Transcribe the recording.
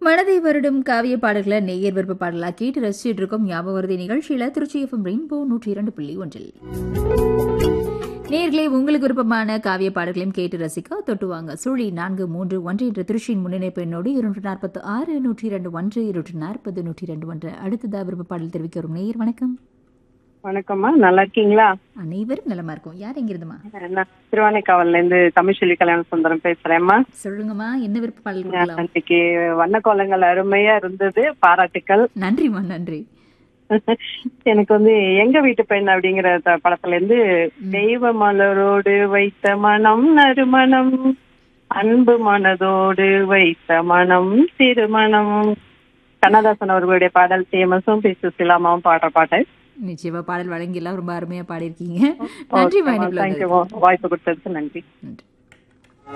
மனதை வருடும் காவிய பாடல்களை நேயர் விருப்ப பாடலா கேட்டு ரசிச்சுட்டு இருக்கோம் ஞாபகம் வருதி நிகழ்ச்சியில திருச்சி எஃப்எம் ரெயின்போ நூற்றி இரண்டு புள்ளி ஒன்றில் நேர்களே உங்களுக்கு விருப்பமான காவிய பாடல்களையும் கேட்டு ரசிக்க தொட்டுவாங்க சுழி நான்கு மூன்று ஒன்று என்ற திருச்சியின் முன்னிணைப்பு எண்ணோடு இருநூற்று நாற்பத்து ஆறு நூற்றி இரண்டு ஒன்று இருநூற்று நாற்பது நூற்றி இரண்டு ஒன்று அடுத்ததா விருப்ப பாடல் தெரிவிக்க வரும் நேயர் வணக்கம் வணக்கம்மா நல்லா இருக்கீங்களா அனைவரும் நலமா இருக்கும் யார் எங்கிருந்துமா நான் திருவானைக்காவல்ல இருந்து தமிழ்ச்செல்வி கல்யாண சுந்தரம் பேசுறேன்மா சொல்லுங்கம்மா என்ன விருப்ப பாடல் நான் கொடுக்கலாம் அன்னைக்கு வண்ண கோலங்கள் அருமையா இருந்தது பாராட்டுக்கள் நன்றிம்மா நன்றி எனக்கு வந்து எங்க வீட்டு பெண் அப்படிங்கிற த- படத்துல இருந்து தெய்வ மலரோடு வைத்த மனம் நறுமணம் அன்பு மனதோடு வைத்த மனம் திருமணம் கண்ணதாசன் அவர்களுடைய பாடல் ஃபேமஸும் பி சுசிலாமாவும் பாடுற பாட்டு நிச்சயமா பாடல் வழங்கி எல்லாம் ரொம்ப அருமையா பாடியிருக்கீங்க நன்றி தேங்க்யூ வாய்ப்பு கொடுத்ததுக்கு நன்றி நன்றி